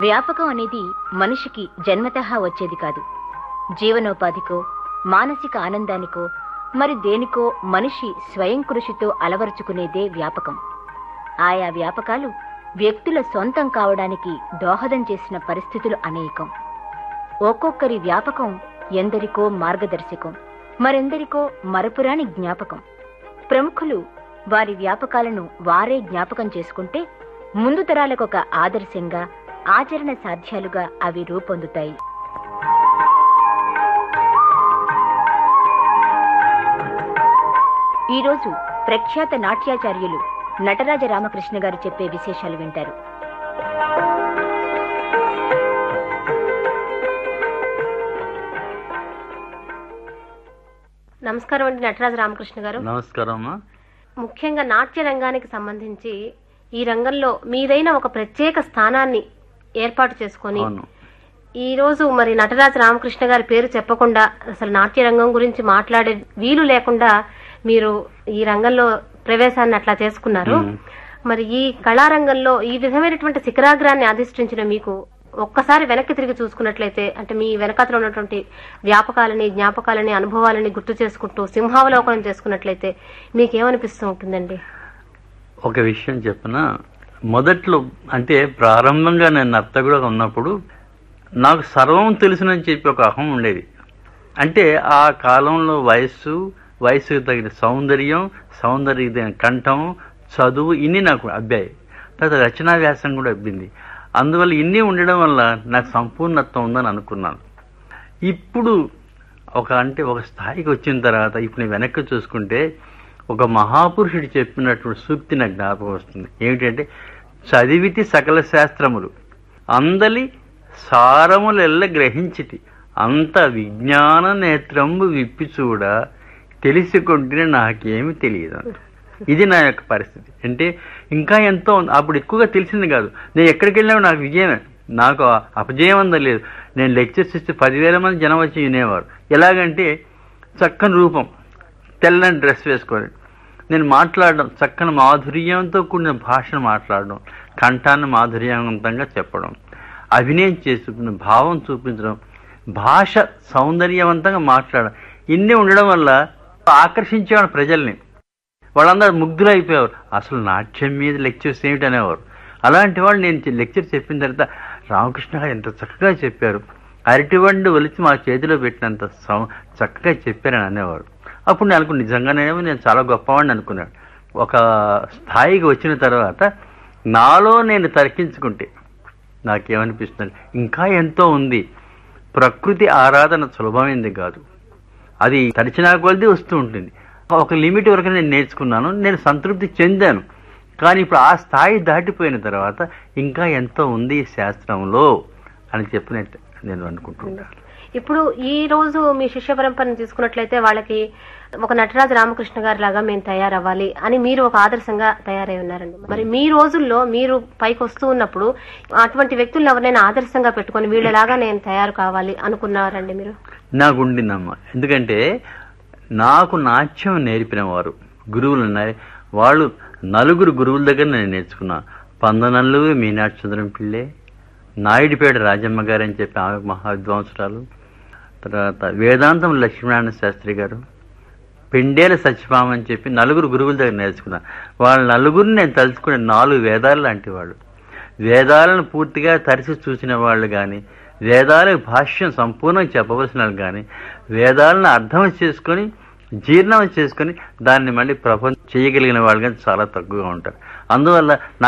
వ్యాపకం అనేది మనిషికి జన్మతహా వచ్చేది కాదు జీవనోపాధికో మానసిక ఆనందానికో మరి దేనికో మనిషి స్వయం కృషితో అలవరుచుకునేదే వ్యాపకం ఆయా వ్యాపకాలు వ్యక్తుల సొంతం కావడానికి దోహదం చేసిన పరిస్థితులు అనేకం ఒక్కొక్కరి వ్యాపకం ఎందరికో మార్గదర్శకం మరెందరికో మరపురాని జ్ఞాపకం ప్రముఖులు వారి వ్యాపకాలను వారే జ్ఞాపకం చేసుకుంటే ముందు తరాలకొక ఆదర్శంగా ఆచరణ సాధ్యాలుగా అవి రూపొందుతాయి ఈరోజు ప్రఖ్యాత నాట్యాచార్యులు నటరాజ రామకృష్ణ గారు చెప్పే విశేషాలు వింటారు నమస్కారం అండి నటరాజ రామకృష్ణ గారు నమస్కారం అమ్మా ముఖ్యంగా నాట్య రంగానికి సంబంధించి ఈ రంగంలో మీదైన ఒక ప్రత్యేక స్థానాన్ని ఏర్పాటు చేసుకొని అవును ఈ రోజు మరి నటరాజ రామకృష్ణ గారి పేరు చెప్పకుండా అసలు నాట్య రంగం గురించి మాట్లాడే వీలు లేకుండా మీరు ఈ రంగంలో ప్రవేశాన్ని అట్లా చేసుకున్నారు మ్మ్. మరి ఈ కళారంగంలో ఈ విధమైనటువంటి శిఖరాగ్రాన్ని అధిష్ఠించిన మీకు ఒక్కసారి వెనక్కి తిరిగి చూసుకున్నట్లయితే అంటే మీ వెనకాతలో ఉన్నటువంటి వ్యాపకాలని జ్ఞాపకాలని అనుభవాలని గుర్తు చేసుకుంటూ సింహావలోకనం చేసుకున్నట్లయితే మీకేమనిపిస్తూ ఉంటుందండి ఒక విషయం చెప్పిన మొదట్లో అంటే ప్రారంభంగా నేను నర్తకుడుగా ఉన్నప్పుడు నాకు సర్వం తెలుసునని చెప్పి ఒక అహం ఉండేది అంటే ఆ కాలంలో వయస్సు వయసుకు తగిన సౌందర్యం సౌందర్యకు తగిన కంఠం చదువు ఇన్ని నాకు అబ్బాయి తర్వాత రచనా వ్యాసం కూడా అబ్బింది అందువల్ల ఇన్ని ఉండడం వల్ల నాకు సంపూర్ణత్వం ఉందని అనుకున్నాను ఇప్పుడు ఒక అంటే ఒక స్థాయికి వచ్చిన తర్వాత ఇప్పుడు నేను వెనక్కి చూసుకుంటే ఒక మహాపురుషుడు చెప్పినటువంటి సూక్తి నాకు జ్ఞాపకం వస్తుంది ఏమిటంటే చదివితి సకల శాస్త్రములు అందలి సారములెల్ల గ్రహించితి అంత విజ్ఞాన నేత్రంబు విప్పి చూడ తెలిసికొంటే నాకేమి తెలియదు అంట. ఇది నా యొక్క పరిస్థితి అంటే ఇంకా ఎంతో ఉంది. అప్పుడు ఎక్కువగా తెలిసింది కాదు నేను ఎక్కడికి వెళ్ళినా నాకు విజయమే నాకు అపజయం అందా లేదు నేను లెక్చర్స్ ఇస్తే పదివేల మంది జనం వచ్చి వినేవారు ఎలాగంటే చక్కని రూపం తెల్లని డ్రెస్ వేసుకొని నేను మాట్లాడడం చక్కని మాధుర్యంతో కూడిన భాషను మాట్లాడడం కంఠాన్ని మాధుర్యవంతంగా చెప్పడం అభినయం చేసుకున్న భావం చూపించడం భాష సౌందర్యవంతంగా మాట్లాడడం ఇన్ని ఉండడం వల్ల ఆకర్షించేవాడు ప్రజల్ని వాళ్ళందరూ ముగ్ధులైపోయేవారు అసలు నాట్యం మీద లెక్చర్స్ ఏమిటి అనేవారు అలాంటి వాళ్ళు నేను లెక్చర్ చెప్పిన తర్వాత రామకృష్ణ గారు ఎంత చక్కగా చెప్పారు అరటివండి ఒలిచి మా చేతిలో పెట్టినంత సౌ- చక్కగా చెప్పారని అనేవారు అప్పుడు నేను అనుకున్న నిజంగానేమో నేను చాలా గొప్పవాడిని అనుకున్నాను ఒక స్థాయికి వచ్చిన తర్వాత నాలో నేను తర్కించుకుంటే నాకేమనిపిస్తుంది ఇంకా ఎంతో ఉంది ప్రకృతి ఆరాధన సులభమైంది కాదు అది తడిచినా కొలది వస్తూ ఉంటుంది ఒక లిమిట్ వరకు నేను నేర్చుకున్నాను నేను సంతృప్తి చెందాను కానీ ఇప్పుడు ఆ స్థాయి దాటిపోయిన తర్వాత ఇంకా ఎంతో ఉంది ఈ శాస్త్రంలో అని చెప్పినట్టు నేను అనుకుంటున్నాను ఇప్పుడు ఈ రోజు మీ శిష్య పరంపరను తీసుకున్నట్లయితే వాళ్ళకి ఒక నటరాజ రామకృష్ణ గారి లాగా మేము తయారవ్వాలి అని మీరు ఒక ఆదర్శంగా తయారై ఉన్నారండి మరి మీ రోజుల్లో మీరు పైకి వస్తూ ఉన్నప్పుడు అటువంటి వ్యక్తులను ఎవరినైనా ఆదర్శంగా పెట్టుకొని వీళ్ళలాగా నేను తయారు కావాలి అనుకున్నారండి మీరు నాకు ఉండిందమ్మా ఎందుకంటే నాకు నాట్యం నేర్పిన వారు గురువులు ఉన్నారు వాళ్ళు నలుగురు గురువుల దగ్గర నేను నేర్చుకున్నా పందనల్లు మీనాక్షి చంద్రం పిల్లే నాయుడిపేట రాజమ్మ గారు అని చెప్పి ఆమె మహావిద్వాంసురాలు తర్వాత వేదాంతం లక్ష్మీనారాయణ శాస్త్రి గారు పెండేల సత్యభామ అని చెప్పి నలుగురు గురువుల దగ్గర నేర్చుకున్నా వాళ్ళ నలుగురిని నేను తలుచుకునే నాలుగు వేదాలు లాంటి వాళ్ళు వేదాలను పూర్తిగా తరిచి చూసిన వాళ్ళు కానీ వేదాలకు భాష్యం సంపూర్ణంగా చెప్పవలసిన వాళ్ళు కానీ వేదాలను అర్థం చేసుకొని జీర్ణం చేసుకొని దాన్ని మళ్ళీ ప్రపంచం చేయగలిగిన వాళ్ళు కానీ చాలా తక్కువగా ఉంటారు అందువల్ల నా